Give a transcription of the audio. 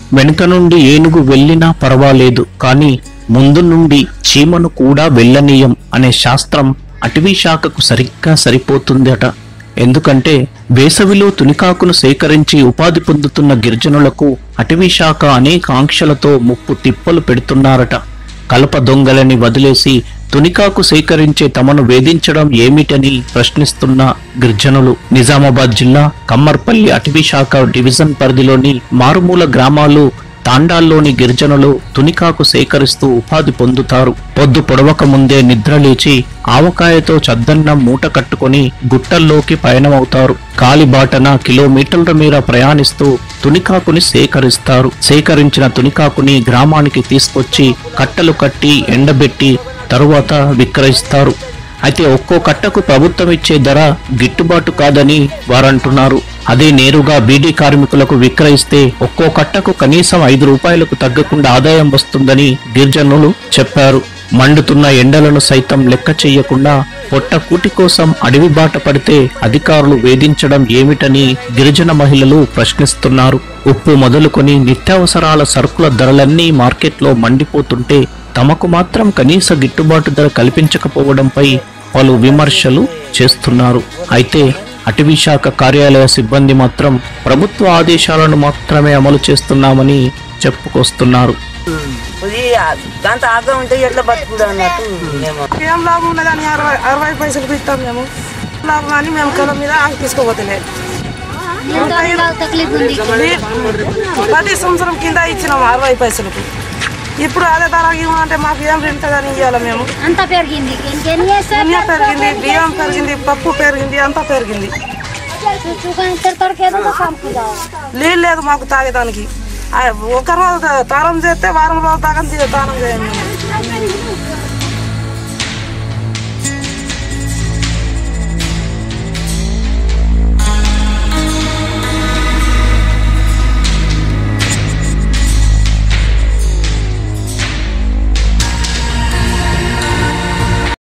వెనుక నుండి ఏనుగు వెళ్ళినా పర్వాలేదు కానీ ముందు నుండి చీమను కూడా వెళ్ళనీయం అనే శాస్త్రం అటవీ శాఖకు సరిగ్గా సరిపోతుందట ఎందుకంటే వేసవిలో తునికాకును సేకరించి ఉపాధి పొందుతున్న గిరిజనులకు అటవీ శాఖ అనేక ఆంక్షలతో ముప్పు తిప్పలు పెడుతున్నారట కలప దొంగలని వదిలేసి తునికాకు సేకరించే తమను వేధించడం ఏమిటని ప్రశ్నిస్తున్న గిరిజనులు నిజామాబాద్ జిల్లా కమ్మర్పల్లి అటవీ శాఖ డివిజన్ పరిధిలోని మారుమూల గ్రామాలు తాండాల్లోని గిరిజనులు తునికాకు సేకరిస్తూ ఉపాధి పొందుతారు పొద్దు పొడవక ముందే నిద్రలేచి ఆవకాయతో చద్దన్నం మూట కట్టుకొని గుట్టల్లోకి పయనమవుతారు కాలిబాటన కిలోమీటర్ల మేర ప్రయాణిస్తూ తునికాకుని సేకరిస్తారు సేకరించిన తునికాకుని గ్రామానికి తీసుకొచ్చి కట్టలు కట్టి ఎండబెట్టి తరువాత విక్రయిస్తారు అయితే ఒక్కో కట్టకు ప్రభుత్వం ఇచ్చే ధర గిట్టుబాటు కాదని వారంటున్నారు అదే నేరుగా బీడీ కార్మికులకు విక్రయిస్తే ఒక్కో కట్టకు కనీసం ఐదు రూపాయలకు తగ్గకుండా ఆదాయం వస్తుందని గిరిజనులు చెప్పారు మండుతున్న ఎండలను సైతం లెక్క చెయ్యకుండా పొట్ట కూటి కోసం అడవి బాట పడితే అధికారులు వేధించడం ఏమిటని గిరిజన మహిళలు ప్రశ్నిస్తున్నారు ఉప్పు మొదలుకొని నిత్యావసరాల సరుకుల ధరలన్నీ మార్కెట్లో మండిపోతుంటే తమకు మాత్రం కనీస గిట్టుబాటు ధర కల్పించకపోవడంపై పలు విమర్శలు చేస్తున్నారు అయితే అటవీ శాఖ కార్యాలయ సిబ్బంది మాత్రం ప్రభుత్వ ఆదేశాలను మాత్రమే అమలు చేస్తున్నామని చెప్పుకొస్తున్నారు ఇది దాంతో ఆగ్రహం ఉంటే ఎట్లా బతుకుడు అన్నట్టు మేము ఏం లాభం ఉన్నదని అరవై అరవై పైసలు ఇస్తాం మేము లాభం అని మేము కల మీద ఆగి తీసుకోబోతులే తక్లీఫ్ ఉంది ప్రతి సంవత్సరం కింద ఇచ్చినాము అరవై పైసలకు ఇప్పుడు అదే ధర ఇవ్వమంటే మాకు ఏం తింటుందని ఇవ్వాలి మేము అంతా పెరిగింది ఇంకెన్ని చేస్తారు నూనె పెరిగింది బియ్యం పెరిగింది పప్పు పెరిగింది అంతా పెరిగింది చుకాని తిడతారు ఏదో పంపుదా నీళ్ళు లేదు మాకు తాగేదానికి ఆ, ఒక రోజు తాళం చేస్తే వారం రోజులు తాగని తాళం చేయండి మేము